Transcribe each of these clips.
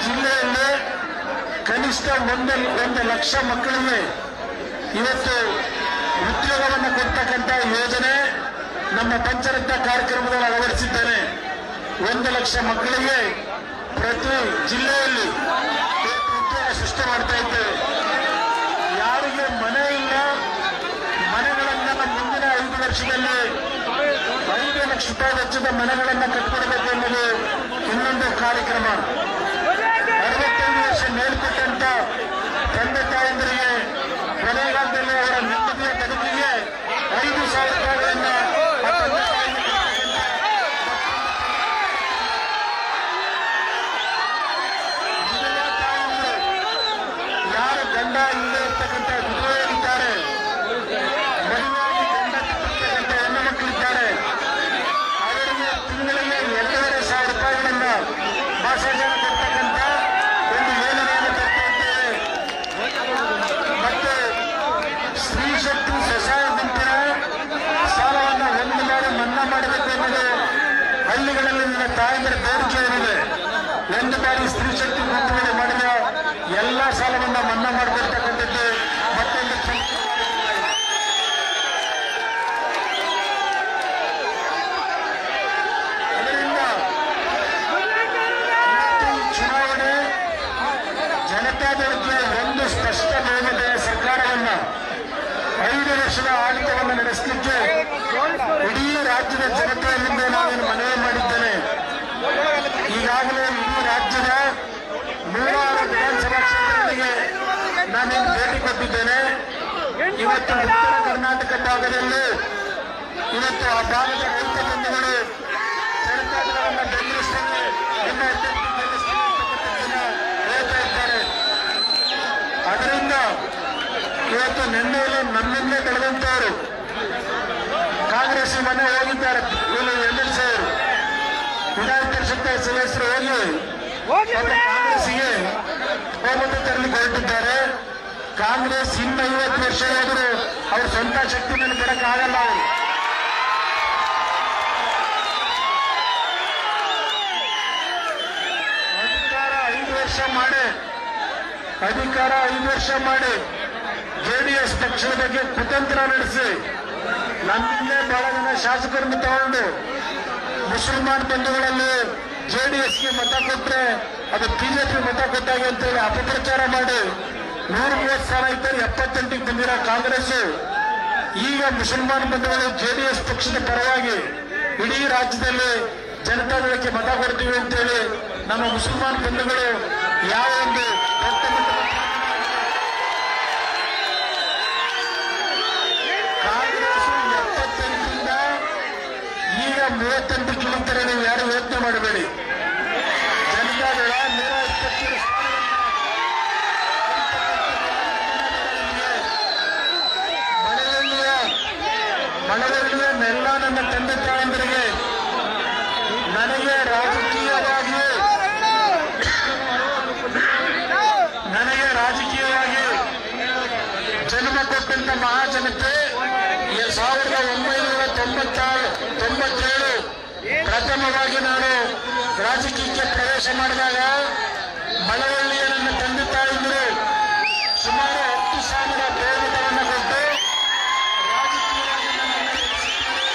ಜಿಲ್ಲೆಯಲ್ಲಿ ಕನಿಷ್ಠ ಒಂದು ಒಂದು ಲಕ್ಷ ಮಕ್ಕಳಿಗೆ ಇವತ್ತು ಉದ್ಯೋಗವನ್ನು ಕೊಡ್ತಕ್ಕಂಥ ಯೋಜನೆ ನಮ್ಮ ಪಂಚರತ್ನ ಕಾರ್ಯಕ್ರಮದಲ್ಲಿ ಅಳವಡಿಸಿದ್ದೇನೆ ಒಂದು ಲಕ್ಷ ಮಕ್ಕಳಿಗೆ ಪ್ರತಿ ಜಿಲ್ಲೆಯಲ್ಲಿ ಇವತ್ತು ಉದ್ಯೋಗ ಸೃಷ್ಟಿ ಮಾಡ್ತಾ ಇದ್ದೇವೆ ಯಾರಿಗೆ ಮನೆ ಇಲ್ಲ ಮನೆಗಳನ್ನ ಮುಂದಿನ ಐದು ವರ್ಷದಲ್ಲಿ ಐದು ಲಕ್ಷ ರೂಪಾಯಿ ವೆಚ್ಚದ ಮನೆಗಳನ್ನ ಕಟ್ಕೊಡ್ಬೇಕು ಅನ್ನೋದು ಇನ್ನೊಂದು ಕಾರ್ಯಕ್ರಮ ಅರವತ್ತೈದು ವರ್ಷ ಮೇಲ್ಪಟ್ಟಂತ ತಂದೆ ತಾಯಂದರಿಗೆ ಕೊನೆಗಾಲದಲ್ಲಿ ಅವರ ನೆಮ್ಮದಿಯ ಬದುಕಿಗೆ ಐದು ಸಾವಿರ ರೂಪಾಯಿಗಳನ್ನ ಆ ತಂದೆ ತಾಯಿಗೆ ವಿಧವಾ ತಾಯಂದಿರು, ಯಾರು ಗಂಡ ಇಲ್ಲದೆ ಇರ್ತಕ್ಕಂಥ ವಿಧವೆಯರಿದ್ದಾರೆ ಮದುವೆಯಾಗಿ ಗಂಡ ಬಿಟ್ಟಿರ್ತಕ್ಕಂಥ ಹೆಣ್ಣು ಮಕ್ಕಳಿದ್ದಾರೆ ಅವರಿಗೆ ತಿಂಗಳಿಗೆ ಎರಡೂವರೆ ಸಾವಿರ ರೂಪಾಯಿಗಳನ್ನ ಮಾಸಾಜನ ಕೊಡ್ತಕ್ಕಂಥ ಒಂದು ಯೋಜನೆಯನ್ನು ತರ್ತಾ ಇದ್ದೇವೆ ಮತ್ತೆ ಸ್ತ್ರೀ ಶಕ್ತಿ ಸ್ವಸಹಾಯ ಗುಂಪಿನ ಸಾಲವನ್ನು ಒಂದು ಬಾರಿ ಮನ್ನಾ ಮಾಡಬೇಕು ಅನ್ನೋದು ಹಳ್ಳಿಗಳಲ್ಲಿ ನನ್ನ ತಾಯಂದಿರ ಬೇಡಿಕೆ ಏನಿದೆ ಒಂದು ಬಾರಿ ಸ್ತ್ರೀ ಶಕ್ತಿ ಗುಂಪುಗಳು ಮಾಡಿದ ಎಲ್ಲ ಸಾಲವನ್ನ ಮನ್ನಾ ಮಾಡಿಕೊಡ್ತಕ್ಕಂಥದ್ದು ಮತ್ತೊಂದು ಕೆಲಸ. ಅದರಿಂದ ಇವತ್ತು ಈ ಚುನಾವಣೆ ಜನತಾದಳಕ್ಕೆ ಒಂದು ಸ್ಪಷ್ಟ ಬಹುಮತದ ಸರ್ಕಾರವನ್ನ ಐದು ವರ್ಷದ ಆಡಳಿತವನ್ನು ನಡೆಸಲಿಕ್ಕೆ ಇಡೀ ರಾಜ್ಯದ ಜನತೆಯ ಮುಂದೆ ನಾನೇನು ಮನವಿ ಮಾಡಿದ್ದೇನೆ ಈಗಾಗಲೇ ಇಡೀ ರಾಜ್ಯದ ನೂರಾರು ವಿಧಾನಸಭಾ ಕ್ಷೇತ್ರಗಳಿಗೆ ನಾನೇನು ಭೇಟಿ ಕೊಟ್ಟಿದ್ದೇನೆ ಇವತ್ತು ಉತ್ತರ ಕರ್ನಾಟಕ ಭಾಗದಲ್ಲಿ ಇವತ್ತು ಆ ಭಾಗದ ರೈತ ಬಂಧುಗಳು ಜನತಾದಳವನ್ನು ಬೆಂಬಲಿಸ್ತೇವೆ ನಿಮ್ಮ ಅಭ್ಯರ್ಥಿ ಗೆಲ್ಲಿಸ್ತೀವಿ ಅಂತಕ್ಕಂಥದ್ದನ್ನ ಹೇಳ್ತಾ ಇದ್ದಾರೆ ಅದರಿಂದ ಇವತ್ತು ನಿನ್ನೆಯಲ್ಲಿ ನನ್ನನ್ನೇ ಬೆಳೆದಂತವರು ಕಾಂಗ್ರೆಸ್ ಮನೆ ಹೋಗಿದ್ದಾರೆ ಇಲ್ಲಿ ಎಂ ಎಲ್ ಸಿ ಅವರು ವಿಧಾನ ಪರಿಷತ್ ಸದಸ್ಯರು ಹೋಗಿ ಪಾಪ ಕಾಂಗ್ರೆಸ್ಗೆ ಬಹುಮತ ತರಲಿಕ್ಕೆ ಹೊರಟಿದ್ದಾರೆ ಕಾಂಗ್ರೆಸ್ ಇನ್ನು ಐವತ್ತು ವರ್ಷ ಹೋದ್ರು ಅವ್ರ ಸ್ವಂತ ಶಕ್ತಿ ಮೇಲೆ ಬರಕ್ಕಾಗಲ್ಲ ಅವರು ಅಧಿಕಾರ ಐದು ವರ್ಷ ಮಾಡಿ ಅಧಿಕಾರ ಐದು ವರ್ಷ ಮಾಡಿ ಜೆಡಿಎಸ್ ಪಕ್ಷದ ಬಗ್ಗೆ ಕುತಂತ್ರ ನಡೆಸಿ ನಮ್ಮಿಂದಲೇ ಬಹಳ ಜನ ಶಾಸಕರನ್ನು ತಗೊಂಡು ಮುಸಲ್ಮಾನ್ ಬಂಧುಗಳಲ್ಲಿ ಜೆಡಿಎಸ್ಗೆ ಮತ ಕೊಟ್ರೆ ಅದು ಬಿಜೆಪಿ ಮತ ಕೊಟ್ಟಾಗೆ ಅಂತೇಳಿ ಅಪಪ್ರಚಾರ ಮಾಡಿ ನೂರ ಮೂವತ್ತು ಸ್ಥಾನ ಇದ್ದರೆ ಎಪ್ಪತ್ತೆಂಟಿಗೆ ಬಂದಿರೋ ಕಾಂಗ್ರೆಸ್ ಈಗ ಮುಸಲ್ಮಾನ್ ಬಂಧುಗಳು ಜೆಡಿಎಸ್ ಪಕ್ಷದ ಪರವಾಗಿ ಇಡೀ ರಾಜ್ಯದಲ್ಲಿ ಜನತಾದಳಕ್ಕೆ ಮತ ಕೊಡ್ತೀವಿ ಅಂತೇಳಿ ನಮ್ಮ ಮುಸಲ್ಮಾನ್ ಬಂಧುಗಳು ಯಾವ ಒಂದು ದೊಡ್ಡ ಮಟ್ಟದ ಕಾಂಗ್ರೆಸ್ ಎಪ್ಪತ್ತೆಂಟರಿಂದ ಈಗ ಮೂವತ್ತೆಂಟು ಕಿಲೋಮೀಟರ್ ನೀವು ಯಾರು ಯೋಚನೆ ಮಾಡಬೇಡಿ ಜನತಾದಳ ನೂರ ಇಪ್ಪತ್ತೇಳು ಮಳೆಯಲ್ಲಿಯ ಮಳೆಯಲ್ಲಿಯ ನೆಲ್ಲ ನನ್ನ ತಂದೆ ತಾಯಂದರಿಗೆ ನನಗೆ ರಾಜಕೀಯವಾಗಿ ನನಗೆ ರಾಜಕೀಯವಾಗಿ ಜನ್ಮ ಕೊಟ್ಟಂತ ಮಹಾಜನತೆ ಈ ಸಾವಿರದ ಒಂಬೈನೂರ ತೊಂಬತ್ತಾರು ತೊಂಬತ್ತೇಳು ಪ್ರಥಮವಾಗಿ ನಾನು ರಾಜಕೀಯಕ್ಕೆ ಪ್ರವೇಶ ಮಾಡಿದಾಗ ಮಳವಳ್ಳಿಯ ನನ್ನ ತಂದೆ ತಾಯಂದಿರು ಸುಮಾರು ಹತ್ತು ಸಾವಿರ ಬಹುಮತವನ್ನು ಕೊಟ್ಟು ರಾಜಕೀಯವಾಗಿ ನನ್ನನ್ನು ಗೆಲ್ಲಿಸಿದ್ದಾರೆ.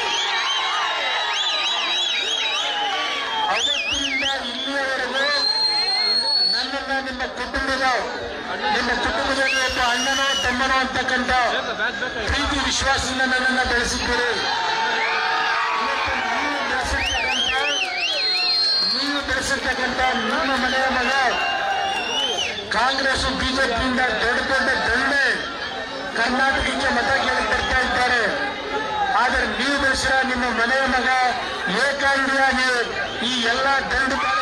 ಅವತ್ತಿನಿಂದ ಇಲ್ಲಿಯವರೆಗೂ ನನ್ನನ್ನ ನಿಮ್ಮ ಕುಟುಂಬದ ನಿಮ್ಮ ಕುಟುಂಬದಲ್ಲಿ ಒಬ್ಬ ಅಣ್ಣನೋ ತಮ್ಮನೋ ಅಂತಕ್ಕಂಥ ಪ್ರೀತಿ ವಿಶ್ವಾಸದಿಂದ ನನ್ನನ್ನು ಬೆಳೆಸಿದ್ದೀರಿ ಇವತ್ತು ನೀವು ಬೆಳೆಸಿರ್ತಕ್ಕಂಥ ನೀವು ಬೆಳೆಸಿರ್ತಕ್ಕಂಥ ನಿಮ್ಮ ಮನೆಯ ಮಗ ಕಾಂಗ್ರೆಸ್ ಬಿಜೆಪಿಯಿಂದ ದೊಡ್ಡ ದೊಡ್ಡ ದಂಡೆ ಕರ್ನಾಟಕಕ್ಕೆ ಮತ ಕೇಳಿ ಬರ್ತಾ ಇದ್ದಾರೆ ಆದರೆ ನೀವು ಬೆಳೆಸಿರೋ ನಿಮ್ಮ ಮನೆಯ ಮಗ ಏಕಾಂಗಿಯಾಗಿ ಈ ಎಲ್ಲ ದಂಡು